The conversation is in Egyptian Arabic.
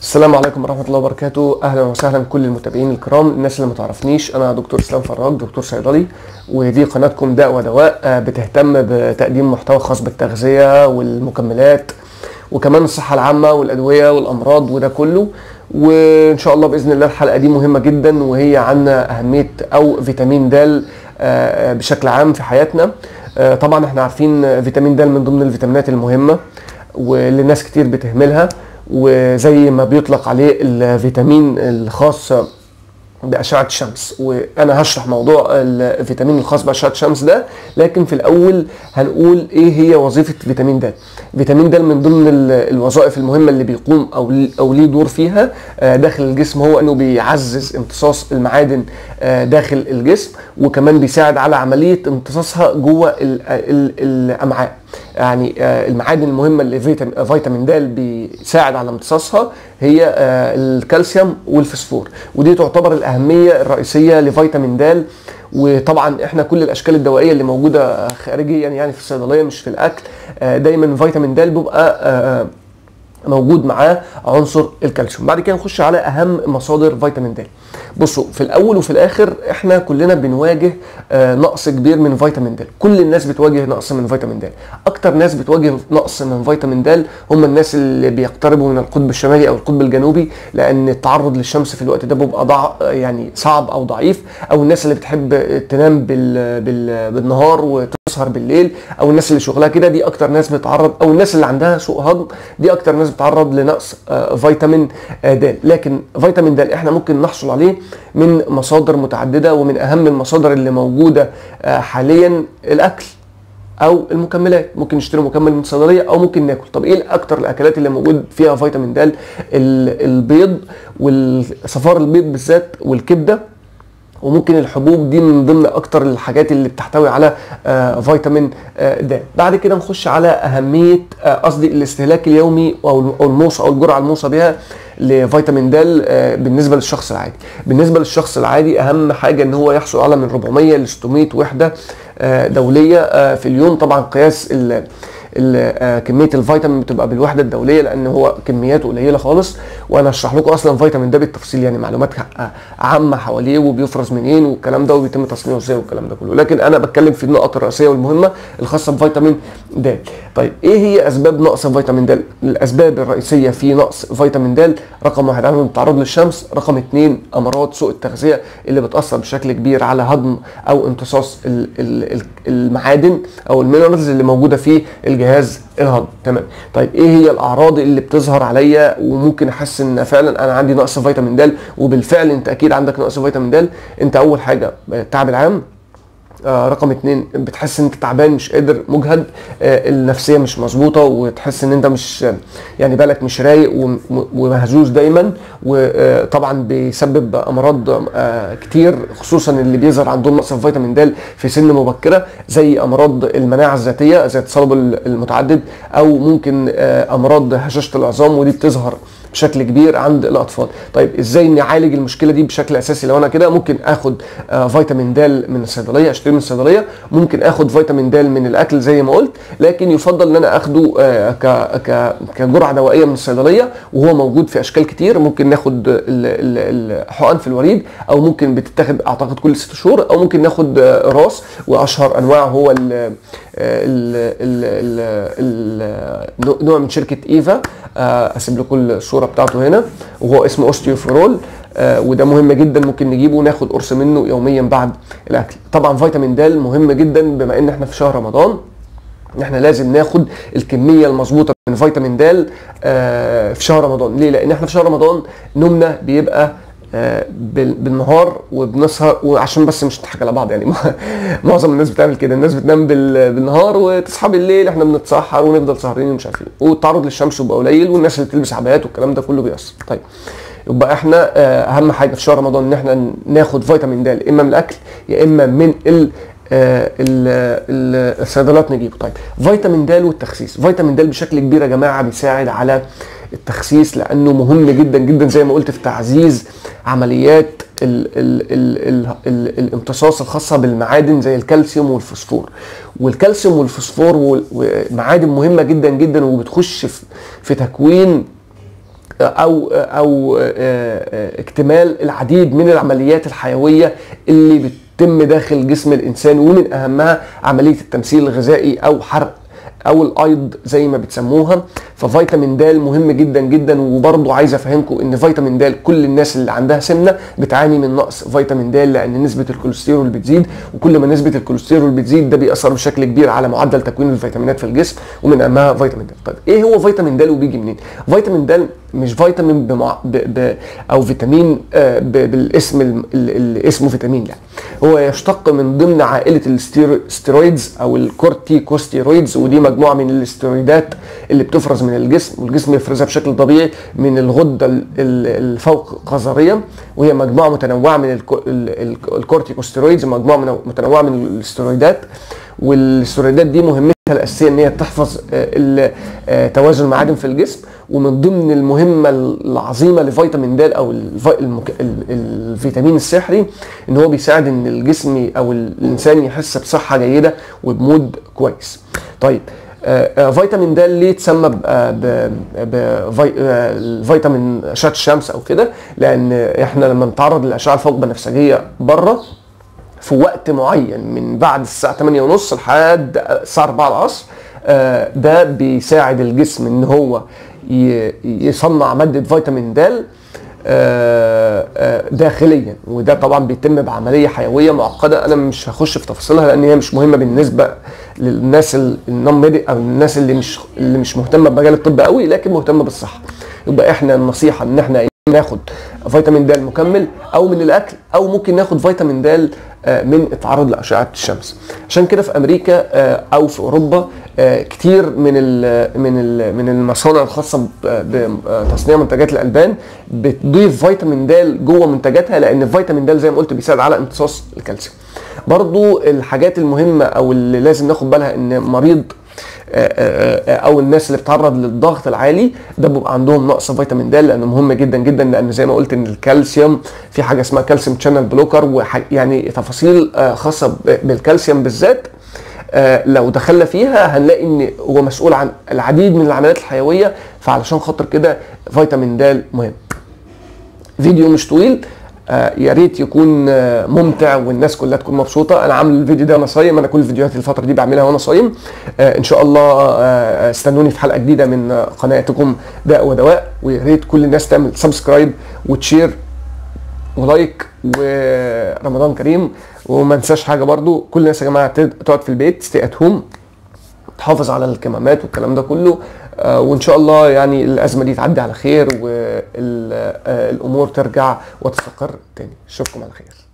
السلام عليكم ورحمة الله وبركاته أهلا وسهلا بكل المتابعين الكرام الناس اللي ما تعرفنيش أنا دكتور إسلام فراج دكتور صيدلي ودي قناتكم داء ودواء آه، بتهتم بتقديم محتوى خاص بالتغذية والمكملات وكمان الصحة العامة والأدوية والأمراض وده كله وإن شاء الله بإذن الله الحلقة دي مهمة جدا وهي عن أهمية أو فيتامين د آه، بشكل عام في حياتنا آه، طبعا احنا عارفين فيتامين د من ضمن الفيتامينات المهمة واللي ناس كتير بتهملها وزي ما بيطلق عليه الفيتامين الخاص بأشعة الشمس وأنا هشرح موضوع الفيتامين الخاص بأشعة الشمس ده لكن في الأول هنقول إيه هي وظيفة فيتامين د فيتامين د من ضمن ال- الوظائف المهمة اللي بيقوم أو لي- أو ليه دور فيها آه، داخل الجسم هو إنه بيعزز امتصاص المعادن آه، داخل الجسم وكمان بيساعد على عملية امتصاصها جوه ال- ال- الأمعاء يعني آه، المعادن المهمة اللي فيتام- فيتامين د بيساعد على امتصاصها هي آه، الكالسيوم والفسفور ودي تعتبر الأهمية الرئيسية لفيتامين د وطبعا احنا كل الاشكال الدوائيه اللي موجوده خارجيا يعني في الصيدليه مش في الاكل آه، دايما فيتامين د بيبقى آه، موجود معاه عنصر الكالسيوم بعد كده نخش على اهم مصادر فيتامين د بصوا في الاول وفي الاخر احنا كلنا بنواجه آه، نقص كبير من فيتامين د كل الناس بتواجه نقص من فيتامين د اكتر ناس بتواجه نقص من فيتامين د هم الناس اللي بيقتربوا من القطب الشمالي او القطب الجنوبي لان التعرض للشمس في الوقت ده بيبقى ضع يعني صعب او ضعيف او الناس اللي بتحب تنام بال... بال... بالنهار وتسهر بالليل او الناس اللي شغلها كده دي اكتر ناس بتتعرض او الناس اللي عندها سوء هضم دي اكتر ناس بتتعرض لنقص آه، فيتامين آه، د لكن فيتامين د احنا ممكن نحصل عليه من مصادر متعدده ومن اهم المصادر اللي موجوده آه، حاليا الاكل او المكملات ممكن نشتري مكمل من الصيدليه او ممكن ناكل طب ايه اكتر الاكلات اللي موجود فيها فيتامين د ال- البيض والصفار البيض بالذات والكبده وممكن الحبوب دي من ضمن اكتر الحاجات اللي بتحتوي على آه، فيتامين آه، د بعد كده نخش على اهميه آه، قصدي الاستهلاك اليومي او أو الموصى او الجرعه الموصى بها لفيتامين د آه، بالنسبه للشخص العادي بالنسبه للشخص العادي اهم حاجه ان هو يحصل على من 400 ل 600 وحده آه، دوليه آه، في اليوم طبعا قياس ال- ال- آه، كميه الفيتامين بتبقى بالوحده الدوليه لان هو كمياته قليله خالص وانا هشرح لكم اصلا فيتامين ده بالتفصيل يعني معلومات آه، عامه حواليه وبيفرز منين والكلام ده وبيتم تصنيعه ازاي والكلام ده كله لكن انا بتكلم في النقط الرئيسيه والمهمه الخاصه بفيتامين د طيب ايه هي اسباب نقص فيتامين د الاسباب الرئيسيه في نقص فيتامين د رقم واحد عدم التعرض للشمس رقم اثنين امراض سوء التغذيه اللي بتاثر بشكل كبير على هضم او امتصاص ال- ال- ال- المعادن او المينرالز اللي موجوده في الجهاز الهضمي تمام طيب ايه هي الاعراض اللي بتظهر عليا وممكن احس ان فعلا انا عندي نقص فيتامين د وبالفعل انت اكيد عندك نقص فيتامين د انت اول حاجه التعب العام آه، رقم اتنين بتحس ان انت تعبان مش قادر مجهد آه، النفسيه مش مظبوطه وتحس ان انت مش يعني بالك مش رايق وم- ومهزوز دايما وطبعا بيسبب امراض آه، كتير خصوصا اللي بيظهر عندهم نقص في فيتامين د في سن مبكره زي امراض المناعه الذاتيه زي التصلب المتعدد او ممكن آه، امراض هشاشه العظام ودي بتظهر بشكل كبير عند الاطفال طيب ازاي نعالج المشكله دي بشكل اساسي لو انا كده ممكن اخد آه، فيتامين د من الصيدليه اشتري من الصيدليه ممكن اخد فيتامين د من الاكل زي ما قلت لكن يفضل ان انا اخده آه، ك ك كجرعه دوائيه من الصيدليه وهو موجود في اشكال كتير ممكن ناخد ال- ال- الحقن في الوريد او ممكن بتتاخد اعتقد كل ست شهور او ممكن ناخد آه، راس واشهر انواع هو ال ال ال ال ال نوع من شركه ايفا آه، اسيب لكم الصوره بتاعته هنا وهو اسمه اوستيوفيرول آه، وده مهم جدا ممكن نجيبه وناخد قرص منه يوميا بعد الاكل طبعا فيتامين د مهم جدا بما ان احنا في شهر رمضان احنا لازم ناخد الكميه المظبوطه من فيتامين د آه، في شهر رمضان ليه لان احنا في شهر رمضان نومنا بيبقى آه، بال- بالنهار وبنسهر وعشان بس مش نضحك على بعض يعني معظم الناس بتعمل كده الناس بتنام بال- بالنهار وتصحى بالليل احنا بنتسحر ونفضل سهرانين ومش عارف ايه والتعرض للشمس بيبقى قليل والناس اللي بتلبس عبايات والكلام ده كله بيأثر طيب يبقى احنا آه، اهم حاجه في شهر رمضان ان احنا ناخد فيتامين د اما من الاكل يا اما من ال آه، ال- ال- الصيدليات نجيبه طيب فيتامين د والتخسيس فيتامين د بشكل كبير يا جماعه بيساعد على التخسيس لانه مهم جدا جدا زي ما قلت في تعزيز عمليات ال ال ال ال ال الامتصاص الخاصه بالمعادن زي الكالسيوم والفوسفور والكالسيوم والفوسفور وال- ومعادن مهمه جدا جدا وبتخش في, في تكوين او او اكتمال العديد من العمليات الحيويه اللي بتتم داخل جسم الانسان ومن اهمها عمليه التمثيل الغذائي او حرق او الايض زي ما بتسموها ففيتامين د مهم جدا جدا وبرضه عايز افهمكم ان فيتامين د كل الناس اللي عندها سمنه بتعاني من نقص فيتامين د لان نسبه الكوليسترول بتزيد وكل ما نسبه الكوليسترول بتزيد ده بيأثر بشكل كبير على معدل تكوين الفيتامينات في الجسم ومن اهمها فيتامين د طيب ايه هو فيتامين د وبيجي منين فيتامين د مش فيتامين بمع... ب... ب... او فيتامين آه ب... بالاسم اللي اسمه فيتامين لا هو يشتق من ضمن عائله الستيرويدز او الكورتيكوستيرويدز ودي مجموعه من الاسترويدات اللي بتفرز من الجسم والجسم يفرزها بشكل طبيعي من الغده الفوق قذريه وهي مجموعه متنوعه من الكورتيكوستيرويدز مجموعه متنوعه من الاسترويدات والاسترويدات دي مهمتها الاساسيه ان هي تحفظ توازن المعادن في الجسم ومن ضمن المهمه العظيمه لفيتامين د او الفيتامين السحري ان هو بيساعد ان الجسم او الانسان يحس بصحه جيده وبمود كويس. طيب آه فيتامين د ليه اتسمى بفيتامين اشعه الشمس او كده لان احنا لما نتعرض للاشعه الفوق بنفسجيه بره في وقت معين من بعد الساعه 8 ونص لحد الساعه 4 العصر آه ده بيساعد الجسم ان هو يصنع ماده فيتامين د داخليا وده طبعا بيتم بعمليه حيويه معقده انا مش هخش في تفاصيلها لان هي مش مهمه بالنسبه للناس النون ميدي او الناس اللي مش اللي مش مهتمه بمجال الطب قوي لكن مهتمه بالصحه يبقى احنا النصيحه ان احنا ناخد فيتامين د مكمل او من الاكل او ممكن ناخد فيتامين د من التعرض لاشعه الشمس عشان كده في امريكا او في اوروبا كتير من ال من ال من المصانع الخاصه بتصنيع منتجات الالبان بتضيف فيتامين د جوه منتجاتها لان الفيتامين د زي ما قلت بيساعد على امتصاص الكالسيوم برضو الحاجات المهمه او اللي لازم ناخد بالها ان مريض او الناس اللي بتتعرض للضغط العالي ده بيبقى عندهم نقص فيتامين د لانه مهم جدا جدا لان زي ما قلت ان الكالسيوم في حاجه اسمها كالسيوم شانل بلوكر يعني تفاصيل خاصه بالكالسيوم بالذات لو دخلنا فيها هنلاقي ان هو مسؤول عن العديد من العمليات الحيويه فعلشان خاطر كده فيتامين د مهم فيديو مش طويل آه يا ريت يكون آه ممتع والناس كلها تكون مبسوطه انا عامل الفيديو ده وانا صايم انا كل فيديوهاتي الفتره دي بعملها وانا صايم آه ان شاء الله استنوني في حلقه جديده من قناتكم داء ودواء ويا ريت كل الناس تعمل سبسكرايب وتشير ولايك ورمضان كريم وما ننساش حاجه برضو كل الناس يا جماعه تقعد في البيت ستي ات هوم تحافظ على الكمامات والكلام ده كله آه وان شاء الله يعني الازمه دي تعدي على خير والامور ترجع وتستقر تاني اشوفكم على خير